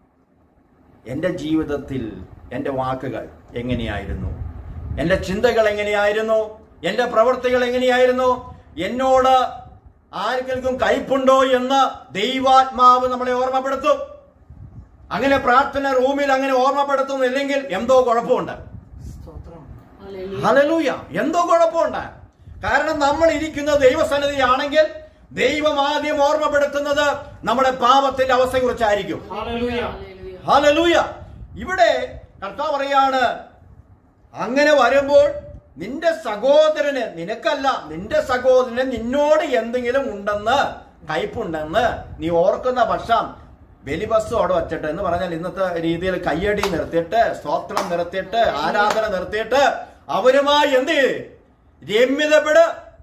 എൻ്റെ ജീവിതത്തിൽ എൻ്റെ വാക്കുകൾ എങ്ങനെയായിരുന്നു എൻ്റെ ചിന്തകൾ എങ്ങനെയായിരുന്നു എൻ്റെ പ്രവൃത്തികൾ എങ്ങനെയായിരുന്നു എന്നോട് ആർക്കെങ്കിലും കയ്പുണ്ടോ എന്ന് ദൈവാത്മാവ് നമ്മളെ ഓർമ്മപ്പെടുത്തും അങ്ങനെ പ്രാർത്ഥന റൂമിൽ അങ്ങനെ ഓർമ്മപ്പെടുത്തുന്നില്ലെങ്കിൽ എന്തോ കുഴപ്പമുണ്ട് സ്തോത്രം ഹലലൂയ എന്തോ കുഴപ്പമുണ്ട് കാരണം നമ്മൾ ഇരിക്കുന്ന ദൈവസന്നിധിയാണെങ്കിൽ ദൈവം ആദ്യം ഓർമ്മപ്പെടുത്തുന്നത് നമ്മുടെ പാപത്തിന്റെ അവസ്ഥയെക്കുറിച്ചായിരിക്കും ഹല്ലേലൂയ ഹാലലൂയ ഇവിടെ കർത്താവ് പറയാണ് അങ്ങനെ വരുമ്പോൾ നിന്റെ സഹോദരന് നിനക്കല്ല നിന്റെ സഹോദരന് നിന്നോട് എന്തെങ്കിലും ഉണ്ടെന്ന് കയ്പുണ്ടെന്ന് നീ ഓർക്കുന്ന പക്ഷം ബലിബസ് അവിടെ വച്ചിട്ട് എന്ന് പറഞ്ഞാൽ ഇന്നത്തെ രീതിയിൽ കയ്യടി നിർത്തിയിട്ട് സ്തോത്രം നിർത്തിയിട്ട് ആരാധന നിർത്തിയിട്ട് അവരുമായി എന്ത് ചെയ്യ്? രമ്യതപ്പെട്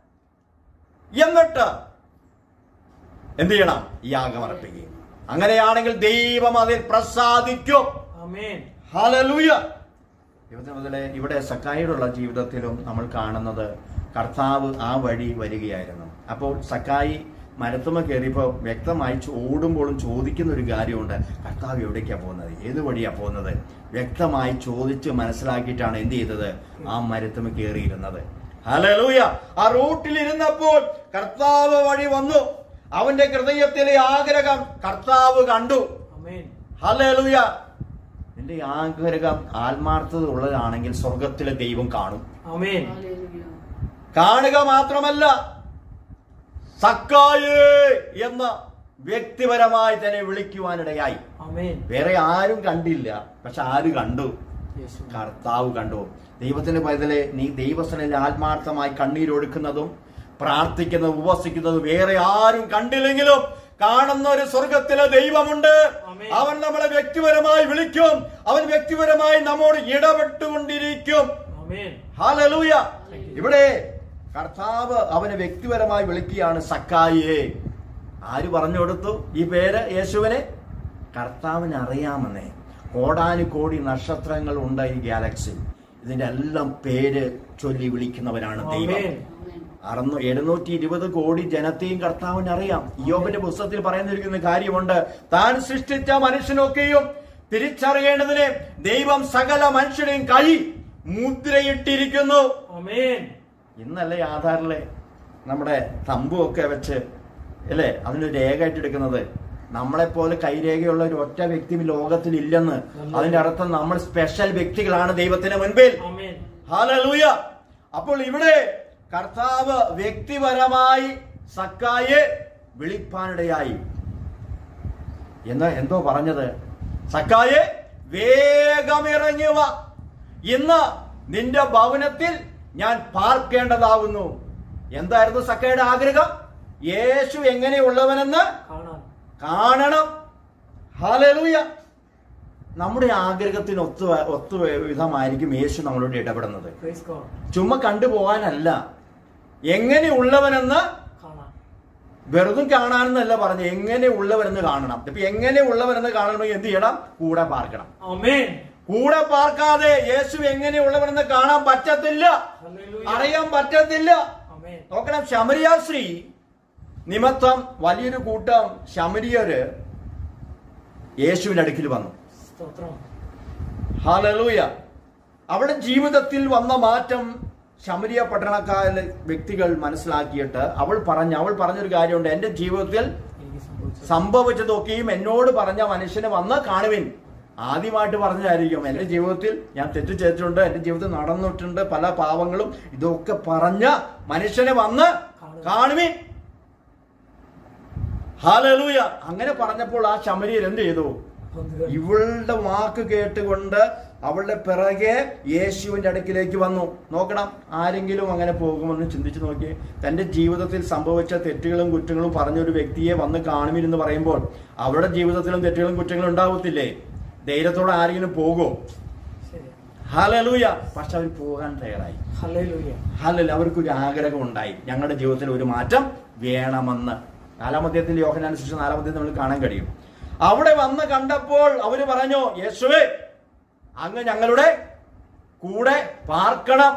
എന്നിട്ട് എന്ത് ചെയ്യണം യാഗം അർപ്പിക്കുക അങ്ങനെയാണെങ്കിൽ ദൈവം അതിൽ പ്രസാദിക്കും ആമേൻ ഹാലലൂയ ഇവിടെ മുതലേ ഇവിടെ സക്കായിയുടെ ജീവിതത്തിലും നമ്മൾ കാണുന്നത് കർത്താവ് ആ വഴി വരികയായിരുന്നു അപ്പോൾ സക്കായി മരത്തുമ കയറിയപ്പോൾ വ്യക്തമായി ചോ- ഓടുമ്പോഴും ചോദിക്കുന്ന ഒരു കാര്യമുണ്ട് കർത്താവ് എവിടേക്കാണ് പോകുന്നത് ഏത് വഴിയാണ് പോകുന്നത് വ്യക്തമായി ചോദിച്ച് മനസ്സിലാക്കിയിട്ടാണ് എന്ത് ചെയ്തത് ആ മരത്തുമ കയറിയിരുന്നത് ഹലലൂയ ആ റൂട്ടിൽ ഇരുന്നപ്പോൾ കർത്താവ് വഴി വന്നു അവന്റെ ഹൃദയത്തിലെ ആഗ്രഹം കർത്താവ് കണ്ടു ആമേൻ ഹല്ലേലൂയ നിന്റെ ആഗ്രഹം ആത്മാർത്ഥത ഉള്ളതാണെങ്കിൽ സ്വർഗത്തിലെ ദൈവം കാണും ആമേൻ കാണുക മാത്രമല്ല സക്കായേ എന്ന് വ്യക്തിപരമായി തന്നെ വിളിക്കുവാനിടയായി ആമേൻ വേറെ ആരും കണ്ടില്ല പക്ഷെ ആര് കണ്ടു യേശു കർത്താവ് കണ്ടു ദൈവത്തിന്റെ പൈതലെ നീ ദൈവസ്ഥനിൽ ആത്മാർത്ഥമായി കണ്ണീരൊഴുക്കുന്നതും പ്രാർത്ഥിക്കുന്നതും ഉപവസിക്കുന്നതും വേറെ ആരും കണ്ടില്ലെങ്കിലും കാണുന്ന ഒരു സ്വർഗത്തിലെ ദൈവമുണ്ട് ആമേൻ. അവൻ നമ്മളെ വ്യക്തിപരമായി വിളിക്കും അവൻ വ്യക്തിപരമായി നമ്മോട് ഇടപെട്ടുകൊണ്ടിരിക്കും ആമേൻ ഹാലലൂയ ഇവിടെ കർത്താവ് അവനെ വ്യക്തിപരമായി വിളിക്കുകയാണ് സക്കായിയെ ആര് പറഞ്ഞു കൊടുത്തു ഈ പേര് യേശുവിനെ കർത്താവിന് അറിയാമെന്നേ കോടാനുകോടി നക്ഷത്രങ്ങൾ ഉണ്ട് ഈ ഗാലക്സി ഇതിന്റെ എല്ലാം പേര് ചൊല്ലി വിളിക്കുന്നവനാണ് ദൈവം ആമേൻ അറുന്നൂ എഴുന്നൂറ്റി ഇരുപത് കോടി ജനത്തെയും കർത്താവിന് അറിയാം യോബിന്റെ പുസ്തകത്തിൽ പറയുന്നിരിക്കുന്ന കാര്യമുണ്ട് താൻ സൃഷ്ടിച്ച മനുഷ്യനൊക്കെയും തിരിച്ചറിയേണ്ടതിന് ദൈവം സകല മനുഷ്യരെയും കൈ മുദ്രയിട്ടിരിക്കുന്നു ആമേൻ ഇന്നല്ലേ ആധാറിലെ നമ്മുടെ തമ്പുമൊക്കെ വെച്ച് അല്ലേ അതിന് രേഖയായിട്ട് എടുക്കുന്നത് നമ്മളെപ്പോലെ കൈരേഖയുള്ള ഒരു ഒറ്റ വ്യക്തി ലോകത്തിൽ ഇല്ലെന്ന് അതിന്റെ അർത്ഥം നമ്മൾ സ്പെഷ്യൽ വ്യക്തികളാണ് ദൈവത്തിന് മുൻപിൽ ആമേൻ ഹാലലൂയ അപ്പോൾ ഇവിടെ കർത്താവ് വ്യക്തിപരമായി സക്കായെ വിളിപ്പാനിടയായി എന്ന് എന്തോ പറഞ്ഞത് സക്കായെ വേഗമിറങ്ങുക ഇന്ന് നിന്റെ ഭവനത്തിൽ ഞാൻ പാർക്കേണ്ടതാകുന്നു എന്തായിരുന്നു സക്കയുടെ ആഗ്രഹം യേശു എങ്ങനെയുള്ളവനെന്ന് കാണാൻ കാണണം ഹാലലൂയ നമ്മുടെ ആഗ്രഹത്തിന് ഒത്തു ഒത്തു വിധമായിരിക്കും യേശു നമ്മളോട് ഇടപെടുന്നത് പ്രൈസ് ഗോഡ് ചുമ്മാ കണ്ടുപോകാനല്ല എങ്ങനെയുള്ളവനെന്ന് കാണാൻ വെറുതും കാണാനെന്നല്ല പറഞ്ഞു എങ്ങനെയുള്ളവരെന്ന് കാണണം ഇപ്പൊ എങ്ങനെയുള്ളവരെന്ന് കാണണമെങ്കിൽ എന്ത് ചെയ്യണം കൂടെ പാർക്കണം ആമേൻ കൂടെ പാർക്കാതെ യേശു എങ്ങനെയുള്ളവരെന്ന് കാണാൻ പറ്റത്തില്ല ഹല്ലേലൂയ അറിയാൻ പറ്റത്തില്ല ആമേൻ നോക്കണം ശമരിയാശ്രീ നിമിത്തം വലിയൊരു കൂട്ടം ശമരിയര് യേശുവിന്റെ അടുക്കിൽ വന്നു സ്തോത്രം ഹാലലൂയ അവളുടെ ജീവിതത്തിൽ വന്ന മാറ്റം ശമരിയ പട്ടണക്കാരിലെ വ്യക്തികൾ മനസ്സിലാക്കിയിട്ട് അവൾ പറഞ്ഞ അവൾ പറഞ്ഞൊരു കാര്യമുണ്ട് എന്റെ ജീവിതത്തിൽ എനിക്ക് സംഭവിച്ചത് സംഭവിച്ചതൊക്കെയും എന്നോട് പറഞ്ഞ മനുഷ്യനെ വന്ന് കാണുവിൻ ആദ്യമായിട്ട് പറഞ്ഞതായിരിക്കും എന്റെ ജീവിതത്തിൽ ഞാൻ തെറ്റ് ചെയ്തിട്ടുണ്ട് എന്റെ ജീവിതത്തിൽ നടന്നിട്ടുണ്ട് പല പാവങ്ങളും ഇതൊക്കെ പറഞ്ഞ മനുഷ്യനെ വന്ന് കാണുവിൻ ഹാലലൂയ അങ്ങനെ പറഞ്ഞപ്പോൾ ആ ശമരിയർ എന്ത് ചെയ്തു വന്നുകൾ. ഇവളുടെ വാക്ക് കേട്ടുകൊണ്ട് അവളുടെ പിറകെ യേശുവിന്റെ അടുക്കിലേക്ക് വന്നു നോക്കണം ആരെങ്കിലും അങ്ങനെ പോകുമെന്ന് ചിന്തിച്ചു നോക്കി തന്റെ ജീവിതത്തിൽ സംഭവിച്ച തെറ്റുകളും കുറ്റങ്ങളും പറഞ്ഞൊരു വ്യക്തിയെ വന്ന് കാണുമില്ലെന്ന് പറയുമ്പോൾ അവരുടെ ജീവിതത്തിലും തെറ്റുകളും കുറ്റങ്ങളും ഉണ്ടാവത്തില്ലേ ധൈര്യത്തോടെ ആരെങ്കിലും പോകുമോ ശരി ഹലലൂയ പക്ഷെ അവർ പോകാൻ തയ്യാറായി ഹല്ലേലൂയ ഹലല്ല അവർക്കൊരു ആഗ്രഹം ഉണ്ടായി ഞങ്ങളുടെ ജീവിതത്തിൽ ഒരു മാറ്റം വേണമെന്ന് നാലാം അധ്യായത്തിൽ യോഹനാൻ ശിശു നാലാം അധ്യായത്തിൽ നമ്മൾ കാണാൻ കഴിയും അവിടെ വന്ന് കണ്ടപ്പോൾ അവര് പറഞ്ഞു യേശുവേ അങ്ങ് ഞങ്ങളുടെ കൂടെ പാർക്കണം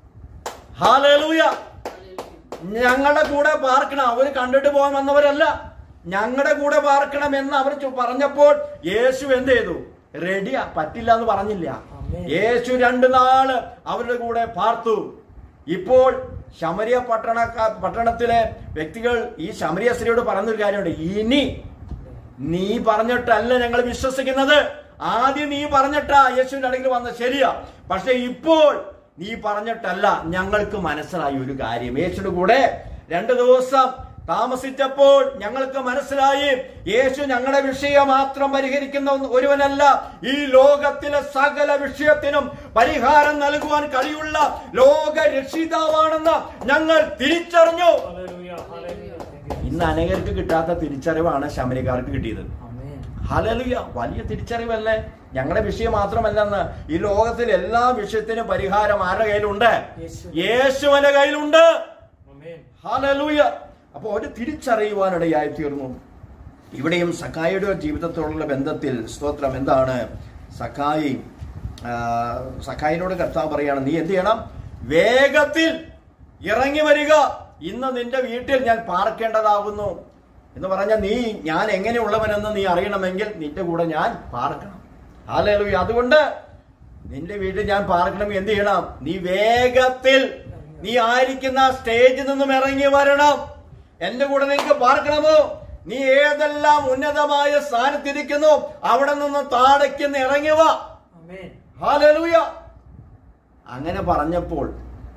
ഹാലലൂയ ഞങ്ങളുടെ കൂടെ പാർക്കണം അവര് കണ്ടിട്ട് പോകാൻ വന്നവരല്ല ഞങ്ങളുടെ കൂടെ പാർക്കണം എന്ന് അവർ ചു- പറഞ്ഞപ്പോൾ യേശു എന്ത് ചെയ്തു റെഡിയാ പറ്റില്ല എന്ന് പറഞ്ഞില്ല ആമേൻ. യേശു രണ്ടു നാള് അവരുടെ കൂടെ പാർത്തു ഇപ്പോൾ ശമരിയ പട്ടണ പട്ടണത്തിലെ വ്യക്തികൾ ഈ ശമരിയ സ്ത്രീയോട് പറഞ്ഞൊരു കാര്യമുണ്ട് ഇനി നീ പറഞ്ഞിട്ടല്ല ഞങ്ങൾ വിശ്വസിക്കുന്നത് ആദ്യം നീ പറഞ്ഞിട്ടാ യേശുവിന്റെ അടുക്കൽ വന്ന ശരിയാ പക്ഷെ ഇപ്പോൾ നീ പറഞ്ഞിട്ടല്ല ഞങ്ങൾക്ക് മനസ്സിലായി ഒരു കാര്യം യേശുവിന്റെ കൂടെ രണ്ടു ദിവസം താമസിച്ചപ്പോൾ ഞങ്ങൾക്ക് മനസ്സിലായി യേശു ഞങ്ങളുടെ വിഷയം മാത്രം പരിഹരിക്കുന്ന ഒന്ന് ഒരുവനല്ല ഈ ലോകത്തിലെ സകല വിഷയത്തിനും പരിഹാരം നൽകുവാൻ കഴിയുള്ള ലോക രക്ഷിതാവാണെന്ന് ഞങ്ങൾ തിരിച്ചറിഞ്ഞു ഹല്ലേലൂയ ഹല്ലേലൂയ Thank you. ഇന്ന് അനേകർക്ക് കിട്ടാത്ത തിരിച്ചറിവാണ് ശമരിക്കാർക്ക് കിട്ടിയത് ആമേൻ ഹലലുയ വലിയ തിരിച്ചറിവല്ലേ ഞങ്ങളുടെ വിഷയം മാത്രമല്ലെന്ന് ഈ ലോകത്തിൽ എല്ലാ വിഷയത്തിനും പരിഹാരം ആരുടെ കയ്യിലുണ്ട് യേശു. യേശുവിന്റെ കയ്യിലുണ്ട് ആമേൻ ഹലലുയ അപ്പൊ ഒരു തിരിച്ചറിയുവാനിടയായി തീർന്നു ഇവിടെയും സഖായിയുടെ ജീവിതത്തോടുള്ള ബന്ധത്തിൽ സ്തോത്രം എന്താണ് സഖായി ആ, സഖായിനോട് കർത്താവ് പറയാണ് നീ എന്ത് ചെയ്യണം വേഗത്തിൽ ഇറങ്ങി വരിക ഇന്ന് നിന്റെ വീട്ടിൽ ഞാൻ പാർക്കേണ്ടതാകുന്നു എന്ന് പറഞ്ഞാൽ നീ ഞാൻ എങ്ങനെയുള്ളവനെന്ന് നീ അറിയണമെങ്കിൽ നിന്റെ കൂടെ ഞാൻ പാർക്കണം ഹാലലുയ അതുകൊണ്ട് നിന്റെ വീട്ടിൽ ഞാൻ പാർക്കണം എന്ത് ചെയ്യണം നീ വേഗത്തിൽ നീ ആയിരിക്കുന്ന സ്റ്റേജിൽ നിന്നും ഇറങ്ങി വരണം എന്റെ കൂടെ നിനക്ക് പാർക്കണമോ നീ ഏതെല്ലാം ഉന്നതമായ സ്ഥാനത്തിരിക്കുന്നു അവിടെ നിന്ന് താഴേക്ക് ഇറങ്ങി വാ ആമേൻ ഹാലലൂയ അങ്ങനെ പറഞ്ഞപ്പോൾ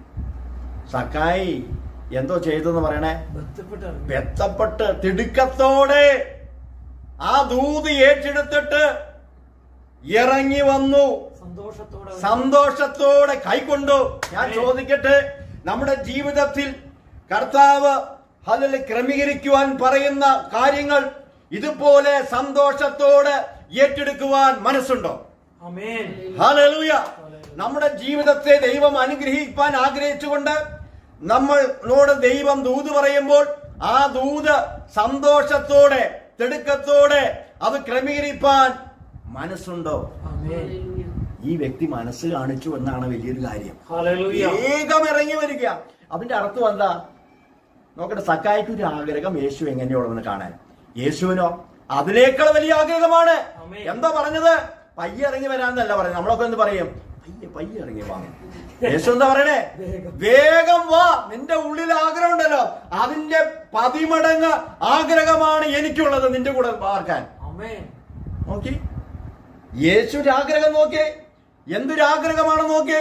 സക്കായി എന്തോ ചെയ്തെന്ന് പറയണേ ബന്ധപ്പെട്ട് ഇറങ്ങി. ബന്ധപ്പെട്ട് തിടുക്കത്തോടെ ആ ദൂത് ഏറ്റെടുത്തിട്ട് ഇറങ്ങി വന്നു സന്തോഷത്തോടെ സന്തോഷത്തോടെ കൈക്കൊണ്ടു ഞാൻ ചോദിക്കട്ടെ നമ്മുടെ ജീവിതത്തിൽ കർത്താവ് അതിൽ ക്രമീകരിക്കുവാൻ പറയുന്ന കാര്യങ്ങൾ ഇതുപോലെ സന്തോഷത്തോടെ ഏറ്റെടുക്കുവാൻ മനസ്സുണ്ടോ ആമേൻ ഹല്ലേലൂയ നമ്മുടെ ജീവിതത്തെ ദൈവം അനുഗ്രഹിക്കാൻ ആഗ്രഹിച്ചുകൊണ്ട് നമ്മളോട് ദൈവം ദൂത് പറയുമ്പോൾ ആ ദൂത് സന്തോഷത്തോടെ തിടുക്കത്തോടെ അത് ക്രമീകരിപ്പാൻ മനസ്സുണ്ടോ ആമേൻ ഈ വ്യക്തി മനസ്സ് കാണിച്ചു എന്നാണ് വലിയൊരു കാര്യം ഹല്ലേലൂയ വേഗം ഇറങ്ങി വരിക അതിന്റെ അർത്ഥം എന്താ നോക്കട്ടെ സക്കായിട്ട് ഒരു ആഗ്രഹം യേശു എങ്ങനെയുള്ളതെന്ന് കാണാൻ യേശുവിനോ അതിനേക്കാൾ വലിയ ആഗ്രഹമാണ് ആമേൻ. എന്താ പറഞ്ഞത് പയ്യെ ഇറങ്ങി വരാന്നല്ല പറയുന്നത് നമ്മളൊക്കെ എന്ത് പറയും പയ്യെ പയ്യെ ഇറങ്ങി വാ യേശു എന്താ പറയണേ വേഗം. വേഗം വാ നിന്റെ ഉള്ളിൽ ആഗ്രഹം ഉണ്ടല്ലോ അതിന്റെ പതിമടങ്ങ് ആഗ്രഹമാണ് എനിക്കുള്ളത് നിന്റെ കൂടെ പാർക്കാൻ ആമേൻ നോക്കി യേശുവിന്റെ ആഗ്രഹം നോക്കിയേ എന്തൊരാഗ്രഹമാണ് നോക്കിയേ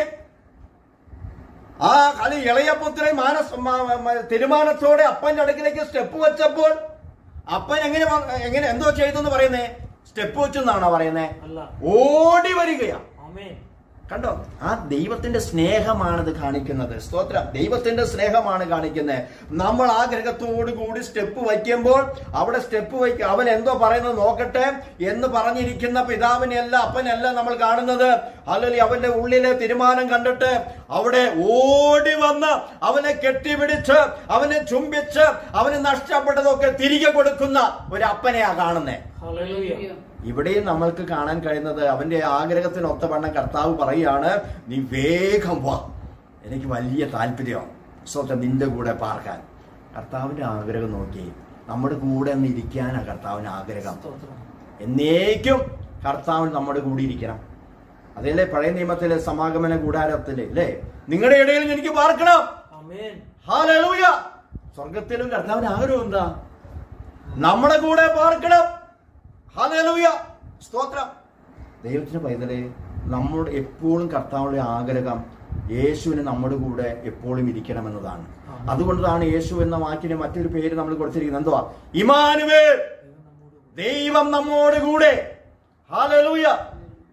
ആ കളി ഇളയപുത്രൻ മാനസ് മ- മ- തീരുമാനത്തോടെ അപ്പന്റെ അടുക്കിലേക്ക് സ്റ്റെപ്പ് വെച്ചപ്പോൾ അപ്പൻ എങ്ങനെ വ- എങ്ങനെ എന്തോ ചെയ്തു എന്ന് പറയുന്നേ സ്റ്റെപ്പ് വെച്ചെന്നാണോ പറയുന്നേ അല്ല ഓടി വരികയാ ആമേൻ കണ്ടോ ആ ദൈവത്തിന്റെ സ്നേഹമാണിത് കാണിക്കുന്നത് സ്തോത്രം ദൈവത്തിന്റെ സ്നേഹമാണ് കാണിക്കുന്നത് നമ്മൾ ആഗ്രഹത്തോടു കൂടി സ്റ്റെപ്പ് വയ്ക്കുമ്പോൾ അവിടെ സ്റ്റെപ്പ് വയ്ക്കുക അവൻ എന്തോ പറയുന്നത് നോക്കട്ടെ എന്ന് പറഞ്ഞിരിക്കുന്ന പിതാവിനെയല്ല അപ്പനല്ല നമ്മൾ കാണുന്നത് അല്ലെങ്കിൽ അവന്റെ ഉള്ളിലെ തീരുമാനം കണ്ടിട്ട് അവിടെ ഓടി വന്ന് അവനെ കെട്ടിപിടിച്ച് അവനെ ചുംബിച്ച് അവന് നഷ്ടപ്പെട്ടതൊക്കെ തിരികെ കൊടുക്കുന്ന ഒരു അപ്പനെയാ കാണുന്നേ ഹല്ലേലൂയ ഇവിടെയും നമ്മൾക്ക് കാണാൻ കഴിയുന്നത് അവന്റെ ആഗ്രഹത്തിന് ഒത്തവണ്ണം കർത്താവ് പറയുകയാണ് നീ വേഗം വാ എനിക്ക് വലിയ താല്പര്യമാണ് സ്വന്തം നിന്റെ കൂടെ പാർക്കാൻ കർത്താവിന്റെ ആഗ്രഹം നോക്കി നമ്മുടെ കൂടെ ഒന്ന് ഇരിക്കാനാ കർത്താവിന് ആഗ്രഹം സ്തോത്രം എന്നേക്കും കർത്താവിന് നമ്മുടെ കൂടെ ഇരിക്കണം അതല്ലേ പഴയ നിയമത്തിലെ സമാഗമന കൂടാരത്തില് അല്ലേ നിങ്ങളുടെ ഇടയിൽ എനിക്ക് പാർക്കണം ആമേൻ ഹാലൂയ സ്വർഗത്തിലും കർത്താവിന് ആഗ്രഹം എന്താ നമ്മുടെ കൂടെ പാർക്കണം ഹാലൂയ സ്തോത്രം ദൈവത്തിന് പൈതലേ നമ്മുടെ എപ്പോഴും കർത്താവുടെ ആഗ്രഹം യേശുവിന് നമ്മുടെ കൂടെ എപ്പോഴും ഇരിക്കണമെന്നതാണ് ആമേൻ. അതുകൊണ്ടാണ് യേശു എന്ന വാക്കിന് മറ്റൊരു പേര് നമ്മൾ കൊടുത്തിരിക്കുന്നത് എന്തുവാ ഇമാനുവേ ദൈവം നമ്മോട് കൂടെ. ദൈവം നമ്മോട് കൂടെ ഹാലലൂയ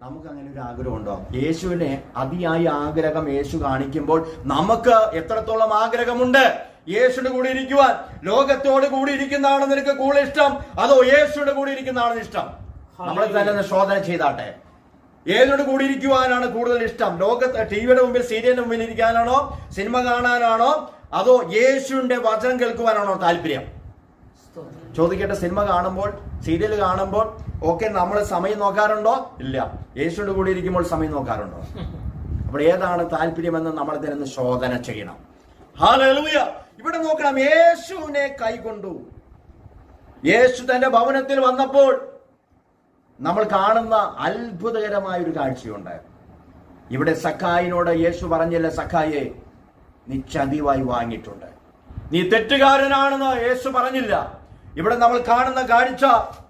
നമുക്ക് അങ്ങനെ ഒരു ആഗ്രഹമുണ്ടോ യേശുവിനെ അതിയായ ആഗ്രഹം യേശു കാണിക്കുമ്പോൾ നമുക്ക് എത്രത്തോളം ആഗ്രഹമുണ്ട് യേശുവിന്റെ കൂടെ ഇരിക്കുവാൻ ലോകത്തോട് കൂടി ഇരിക്കുന്നതാണ് നിനക്ക് കൂടുതൽ ഇഷ്ടം അതോ യേശുവിന്റെ കൂടെ ഇരിക്കുന്നതാണ് ഇഷ്ടം നമ്മളെ തന്നെ ഒന്ന് ശോധന ചെയ്താട്ടെ ഏതിനോട് കൂടി ഇരിക്കുവാനാണ് കൂടുതൽ ഇഷ്ടം ലോകത്ത് ടിവിയുടെ മുമ്പിൽ സീരിയലിന്റെ മുമ്പിൽ ഇരിക്കാനാണോ സിനിമ കാണാനാണോ അതോ യേശുവിന്റെ വചനം കേൾക്കുവാനാണോ താല്പര്യം സ്തോത്രം ചോദിക്കട്ടെ സിനിമ കാണുമ്പോൾ സീരിയൽ കാണുമ്പോൾ ഒക്കെ നമ്മൾ സമയം നോക്കാറുണ്ടോ ഇല്ല യേശുവിന്റെ കൂടെ ഇരിക്കുമ്പോൾ സമയം നോക്കാറുണ്ടോ അപ്പോൾ ഏതാണ് താല്പര്യമെന്ന് നമ്മൾ ഇതിനൊന്ന് ശോധന ചെയ്യണം ഹാലൂയ ഇവിടെ നോക്കണം യേശുവിനെ കൈകൊണ്ടു യേശു തന്റെ ഭവനത്തിൽ വന്നപ്പോൾ നമ്മൾ കാണുന്ന അത്ഭുതകരമായ ഒരു കാഴ്ചയുണ്ട് ഇവിടെ സഖായിനോട് യേശു പറഞ്ഞില്ല സഖായെ നീ ചതിവായി വാങ്ങിയിട്ടുണ്ട് നീ തെറ്റുകാരനാണെന്ന് യേശു പറഞ്ഞില്ല ഇവിടെ നമ്മൾ കാണുന്ന കാഴ്ച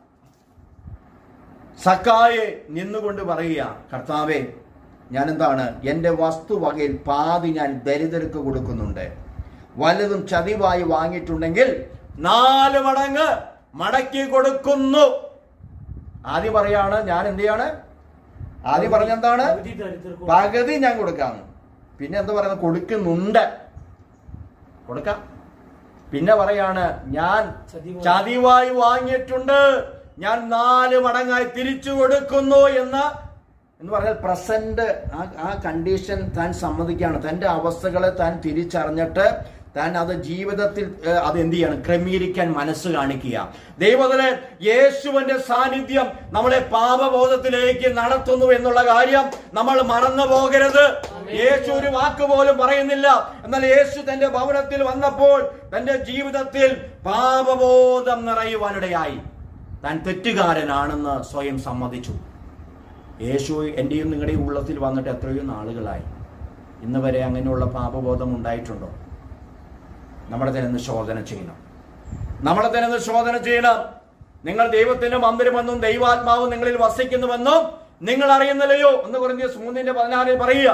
സക്കായെ നിന്നുകൊണ്ട് പറയുക കർത്താവെ ഞാൻ എന്താണ് എൻ്റെ വസ്തുവകയിൽ പാതി ഞാൻ ദരിദ്രർക്ക് കൊടുക്കുന്നുണ്ട് വലുതും ചതിവായി വാങ്ങിയിട്ടുണ്ടെങ്കിൽ നാല് മടങ്ങ് മടക്കി കൊടുക്കുന്നു ആദ്യം പറയാണ് ഞാൻ എന്ത് ചെയ്യാണ് ആദ്യം പറഞ്ഞെന്താണ് പകുതി ദരിദ്രർക്കും പകുതി ഞാൻ കൊടുക്കാന്ന് പിന്നെ എന്താ പറയുന്നത് കൊടുക്കുന്നുണ്ട് കൊടുക്കാം പിന്നെ പറയാണ് ഞാൻ ചതിവായി. ചതിവായി വാങ്ങിയിട്ടുണ്ട് ഞാൻ നാല് മടങ്ങായി തിരിച്ചു കൊടുക്കുന്നു എന്ന് എന്ന് പറഞ്ഞാൽ പ്രസന്റ് ആ ആ കണ്ടീഷൻ താൻ സമ്മതിക്കുകയാണ് തന്റെ അവസ്ഥകളെ താൻ തിരിച്ചറിഞ്ഞിട്ട് താൻ അത് ജീവിതത്തിൽ ഏഹ്, അത് എന്ത് ചെയ്യണം ക്രമീകരിക്കാൻ മനസ്സ് കാണിക്കുക ദൈവത്തിലെ യേശുവിന്റെ സാന്നിധ്യം നമ്മളെ പാപബോധത്തിലേക്ക് നടത്തുന്നു എന്നുള്ള കാര്യം നമ്മൾ മറന്നു പോകരുത് യേശു ഒരു വാക്ക് പോലും പറയുന്നില്ല എന്നാൽ യേശു തന്റെ ഭവനത്തിൽ വന്നപ്പോൾ തന്റെ ജീവിതത്തിൽ പാപബോധം നിറയുവാനിടയായി താൻ തെറ്റുകാരനാണെന്ന് സ്വയം സമ്മതിച്ചു യേശു എന്റെയും നിങ്ങളുടെയും ഉള്ളത്തിൽ വന്നിട്ട് എത്രയോ നാളുകളായി ഇന്ന് വരെ അങ്ങനെയുള്ള പാപബോധം ഉണ്ടായിട്ടുണ്ടോ നമ്മളെ തന്നെ ഒന്ന് ശോധന ചെയ്യണം നമ്മളെ തന്നെ ഒന്ന് ശോധന ചെയ്യണം നിങ്ങൾ ദൈവത്തിന്റെ മന്ദിരമെന്നും ദൈവാത്മാവും നിങ്ങളിൽ വസിക്കുന്നുവെന്നും നിങ്ങൾ അറിയുന്നില്ലയോ എന്ന് കുറഞ്ഞ മൂന്നിന്റെ പതിനാറിൽ പറയുക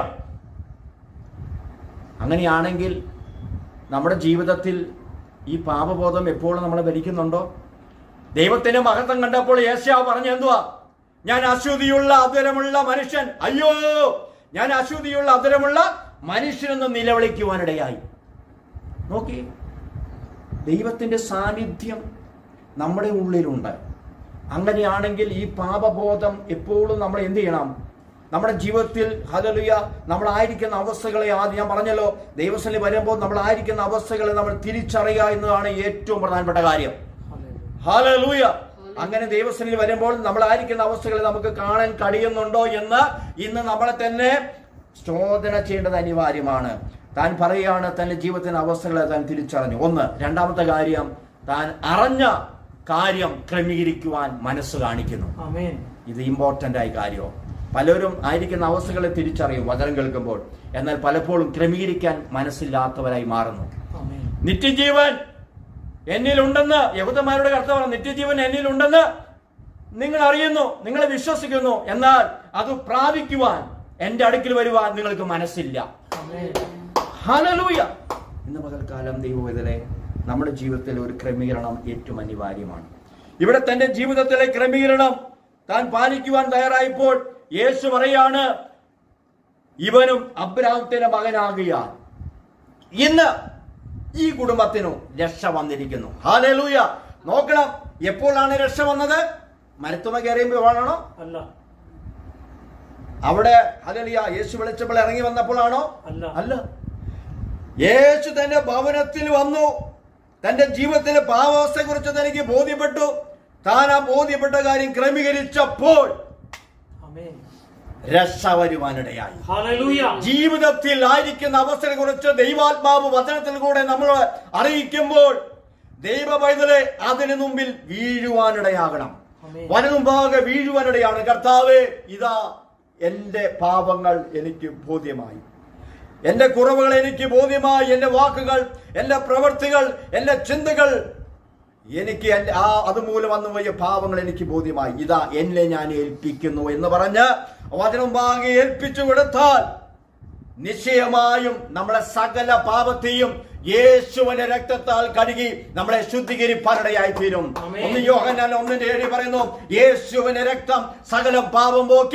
അങ്ങനെയാണെങ്കിൽ നമ്മുടെ ജീവിതത്തിൽ ഈ പാപബോധം എപ്പോഴും നമ്മളെ ഭരിക്കുന്നുണ്ടോ ദൈവത്തിന്റെ മഹത്വം കണ്ടപ്പോൾ യേശാവ് പറഞ്ഞു എന്തുവാ ഞാൻ അശുദ്ധിയുള്ള അധരമുള്ള മനുഷ്യൻ അയ്യോ ഞാൻ അശുദ്ധിയുള്ള അധരമുള്ള മനുഷ്യനെന്ന് നിലവിളിക്കുവാനിടയായി നോക്കി ദൈവത്തിന്റെ സാന്നിധ്യം നമ്മുടെ ഉള്ളിലുണ്ട് അങ്ങനെയാണെങ്കിൽ ഈ പാപബോധം എപ്പോഴും നമ്മൾ എന്ത് ചെയ്യണം നമ്മുടെ ജീവിതത്തിൽ ഹലലുയ നമ്മളായിരിക്കുന്ന അവസ്ഥകളെ ആദ്യം ഞാൻ പറഞ്ഞല്ലോ ദൈവസ്ഥലിൽ വരുമ്പോൾ നമ്മളായിരിക്കുന്ന അവസ്ഥകളെ നമ്മൾ തിരിച്ചറിയുക എന്നതാണ് ഏറ്റവും പ്രധാനപ്പെട്ട കാര്യം ഹല്ലേലൂയ. ഹാലലൂയ അങ്ങനെ ദൈവസ്ഥനിൽ വരുമ്പോൾ നമ്മളായിരിക്കുന്ന അവസ്ഥകളെ നമുക്ക് കാണാൻ കഴിയുന്നുണ്ടോ എന്ന് ഇന്ന് നമ്മളെ തന്നെ ചോദന ചെയ്യേണ്ടത് അനിവാര്യമാണ് താൻ പറയുകയാണ് തന്റെ ജീവിതത്തിന്റെ അവസ്ഥകളെ താൻ തിരിച്ചറിഞ്ഞു ഒന്ന് രണ്ടാമത്തെ കാര്യം താൻ അറിഞ്ഞ കാര്യം ക്രമീകരിക്കുവാൻ മനസ്സ് കാണിക്കുന്നു ആമേൻ ഇത് ഇമ്പോർട്ടന്റ് ആയ കാര്യമോ പലരും ആയിരിക്കുന്ന അവസ്ഥകളെ തിരിച്ചറിയും വചനം കേൾക്കുമ്പോൾ എന്നാൽ പലപ്പോഴും ക്രമീകരിക്കാൻ മനസ്സില്ലാത്തവരായി മാറുന്നു ആമേൻ നിത്യജീവൻ എന്നിലുണ്ടെന്ന് യഹൂദന്മാരുടെ കർത്താവാണ് നിത്യജീവൻ എന്നിലുണ്ടെന്ന് നിങ്ങൾ അറിയുന്നു നിങ്ങൾ വിശ്വസിക്കുന്നു എന്നാൽ അത് പ്രാപിക്കുവാൻ എന്റെ അടുക്കൽ വരുവാൻ നിങ്ങൾക്ക് മനസ്സില്ല ആമേൻ ഹല്ലേലൂയ ഇന്ന് പകൽക്കാലം ദൈവവേദനെ നമ്മുടെ ജീവിതത്തിൽ ഒരു ക്രമീകരണം ഏറ്റവും അനിവാര്യമാണ് ഇവിടെ തന്റെ ജീവിതത്തിലെ ക്രമീകരണം താൻ പാലിക്കുവാൻ തയ്യാറായപ്പോൾ യേശു പറയാണ് ഇവനും അബ്രാഹത്തിന്റെ മകനാകിയാൽ ഇന്ന് ഈ കുടുംബത്തിനു രക്ഷ വന്നിരിക്കുന്നു ഹാലലൂയ നോക്കണം എപ്പോഴാണ് രക്ഷ വന്നത് മരുത്തുമ കയറിയുമ്പോഴാണോ അല്ല അവിടെ ഹലലിയ യേശു വിളിച്ചപ്പോൾ ഇറങ്ങി വന്നപ്പോഴാണോ അല്ല അല്ല യേശു തന്റെ ഭവനത്തിൽ വന്നു തന്റെ ജീവിതത്തിലെ പാവാവസ്ഥയെ കുറിച്ച് തനിക്ക് ബോധ്യപ്പെട്ടു താൻ ആ ബോധ്യപ്പെട്ട കാര്യം ക്രമീകരിച്ചപ്പോൾ ആമേൻ രക്ഷ വരുവാനിടയായി ഹല്ലേലൂയ ജീവിതത്തിൽ ആയിരിക്കുന്ന അവസ്ഥയെ കുറിച്ച് ദൈവാത്മാവ് വചനത്തിൽ കൂടെ നമ്മൾ അറിയിക്കുമ്പോൾ ദൈവ പൈതലെ അതിനു മുമ്പിൽ വീഴുവാനിടയാകണം ആമേൻ. വനമുമ്പാകെ വീഴുവാനിടയാണ് കർത്താവേ ഇതാ എന്റെ പാപങ്ങൾ എനിക്ക് ബോധ്യമായി എന്റെ കുറവുകൾ എനിക്ക് ബോധ്യമായി എന്റെ വാക്കുകൾ എന്റെ പ്രവൃത്തികൾ എന്റെ ചിന്തകൾ എനിക്ക് എന്റെ ആ അതുമൂലം വന്നു പോയ പാവങ്ങൾ എനിക്ക് ബോധ്യമായി ഇതാ എന്നെ ഞാൻ ഏൽപ്പിക്കുന്നു എന്ന് പറഞ്ഞ് വചനമുമ്പാകെ ഏൽപ്പിച്ചു കൊടുത്താൽ നിശ്ചയമായും നമ്മളെ സകല പാപത്തെയും യേശുവിന്റെ രക്തത്താൽ കഴുകി നമ്മളെ ശുദ്ധീകരിപ്പാനിടയായി തീരും ആമേൻ. ഒന്ന് യോഹന്നാൻ ഒന്നിന്റെ ഏഴി പറയുന്നു യേശുവിന്റെ രക്തം സകല പാപം പോക്കി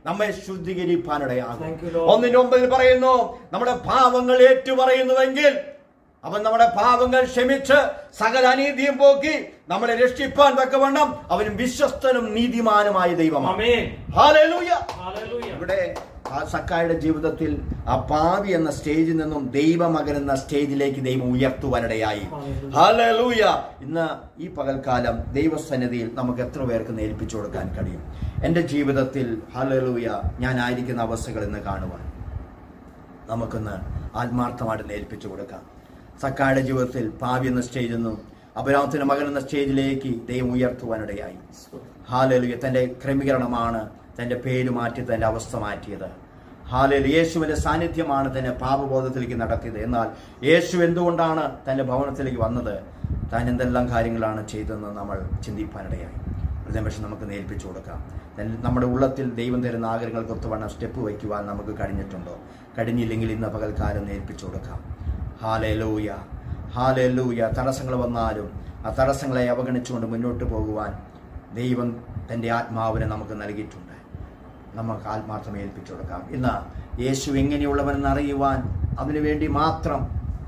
നമ്മെ ശുദ്ധീകരിപ്പാനിടയാകും Thank you, Lord. ഒന്നിന്റെ ഒമ്പതിൽ പറയുന്നു നമ്മുടെ പാവങ്ങൾ ഏറ്റുപറയുന്നുവെങ്കിൽ അവൻ നമ്മുടെ പാവങ്ങൾ ക്ഷമിച്ച് സകല അനീതിയും പോക്കി നമ്മളെ രക്ഷിപ്പാൻ തക്കവണ്ണം അവൻ വിശ്വസ്തനും നീതിമാനുമായ ദൈവമാണ് ആമേൻ ഹാലേലൂയ ഹല്ലേലൂയ ഇവിടെ ആ സക്കായുടെ ജീവിതത്തിൽ ആ പാവി എന്ന സ്റ്റേജിൽ നിന്നും ദൈവമകൻ എന്ന സ്റ്റേജിലേക്ക് ദൈവം ഉയർത്തുവാനിടയായി Hallelujah. ഹല്ലേലൂയ ഇന്ന് ഈ പകൽക്കാലം ദൈവസന്നിധിയിൽ നമുക്ക് എത്ര പേർക്ക് നേരിപ്പിച്ചു കൊടുക്കാൻ കഴിയും എൻ്റെ ജീവിതത്തിൽ ഹല്ലേലൂയ ഞാൻ ആയിരിക്കുന്ന അവസ്ഥകൾ ഇന്ന് കാണുവാൻ നമുക്കൊന്ന് ആത്മാർത്ഥമായിട്ട് നേരിപ്പിച്ചു കൊടുക്കാം സക്കായുടെ ജീവിതത്തിൽ പാവി എന്ന സ്റ്റേജിൽ നിന്നും അപരാധത്തിന്റെ മകൻ എന്ന സ്റ്റേജിലേക്ക് ദൈവം ഉയർത്തുവാനിടയായി ഹാലലുയ തന്റെ ക്രമീകരണമാണ് തന്റെ പേര് മാറ്റി തന്റെ അവസ്ഥ മാറ്റിയത് ഹാലലു യേശുവിന്റെ സാന്നിധ്യമാണ് തന്നെ പാപബോധത്തിലേക്ക് നടത്തിയത് എന്നാൽ യേശു എന്തുകൊണ്ടാണ് തന്റെ ഭവനത്തിലേക്ക് വന്നത് താൻ എന്തെല്ലാം കാര്യങ്ങളാണ് ചെയ്തതെന്ന് നമ്മൾ ചിന്തിപ്പാനിടയായി ഒരു നിമിഷം നമുക്ക് നേൽപ്പിച്ചു കൊടുക്കാം then നമ്മുടെ ഉള്ളത്തിൽ ദൈവം തരുന്ന ആഗ്രഹങ്ങൾക്ക് ഒത്തുവണ്ണം സ്റ്റെപ്പ് വയ്ക്കുവാൻ നമുക്ക് കഴിഞ്ഞിട്ടുണ്ടോ കഴിഞ്ഞില്ലെങ്കിൽ ഇന്ന് പകൽക്കാലം നേൽപ്പിച്ചു കൊടുക്കാം ഹാലലൂയ ഹാലലൂയ തടസ്സങ്ങൾ വന്നാലും ആ തടസ്സങ്ങളെ അവഗണിച്ചുകൊണ്ട് മുന്നോട്ട് പോകുവാൻ ദൈവം തൻ്റെ ആത്മാവിനെ നമുക്ക് നൽകിയിട്ടുണ്ട് നമുക്ക് ആത്മാർത്ഥം ഏൽപ്പിച്ചു കൊടുക്കാം ഇന്ന് യേശു എങ്ങനെയുള്ളവനെന്ന് അറിയുവാൻ അതിനു വേണ്ടി മാത്രം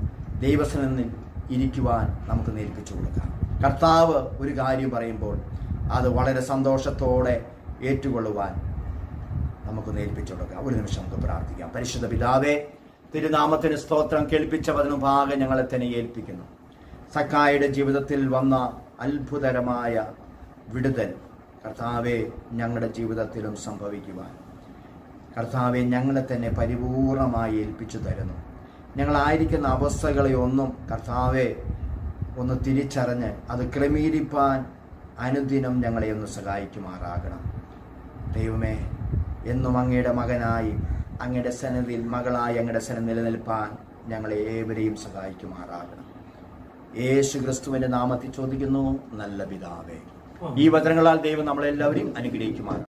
ദൈവസനിൽ ഇരിക്കുവാൻ നമുക്ക് നേൽപ്പിച്ചു കൊടുക്കാം കർത്താവ് ഒരു കാര്യം പറയുമ്പോൾ അത് വളരെ സന്തോഷത്തോടെ ഏറ്റുകൊള്ളുവാൻ നമുക്ക് നേൽപ്പിച്ചു കൊടുക്കാം ഒരു നിമിഷം നമുക്ക് പ്രാർത്ഥിക്കാം പരിശുദ്ധ പിതാവേ തിരുനാമത്തിന് സ്തോത്രം കേൾപ്പിച്ച പതിനുഭാഗം ഞങ്ങളെ തന്നെ ഏൽപ്പിക്കുന്നു സക്കായുടെ ജീവിതത്തിൽ വന്ന അത്ഭുതകരമായ വിടുതൽ കർത്താവെ ഞങ്ങളുടെ ജീവിതത്തിലും സംഭവിക്കുവാൻ കർത്താവെ ഞങ്ങളെ തന്നെ പരിപൂർണമായി ഏൽപ്പിച്ചു തരുന്നു ഞങ്ങളായിരിക്കുന്ന അവസ്ഥകളെ ഒന്നും കർത്താവെ ഒന്ന് തിരിച്ചറിഞ്ഞ് അത് ക്രമീകരിപ്പാൻ അനുദിനം ഞങ്ങളെ ഒന്ന് സഹായിക്കുമാറാകണം ദൈവമേ എന്നും അങ്ങയുടെ മകനായി അങ്ങയുടെ സന്നദ്ധിയിൽ മകളായി അങ്ങയുടെ സന നിലനിൽപ്പാൻ ഞങ്ങളെ ഏവരെയും സഹായിക്കുമാറാകണം യേശു ക്രിസ്തുവിന്റെ നാമത്തിൽ ചോദിക്കുന്നു നല്ല പിതാവേ ഈ വചനങ്ങളാൽ ദൈവം നമ്മളെല്ലാവരെയും അനുഗ്രഹിക്കുമാറാണ്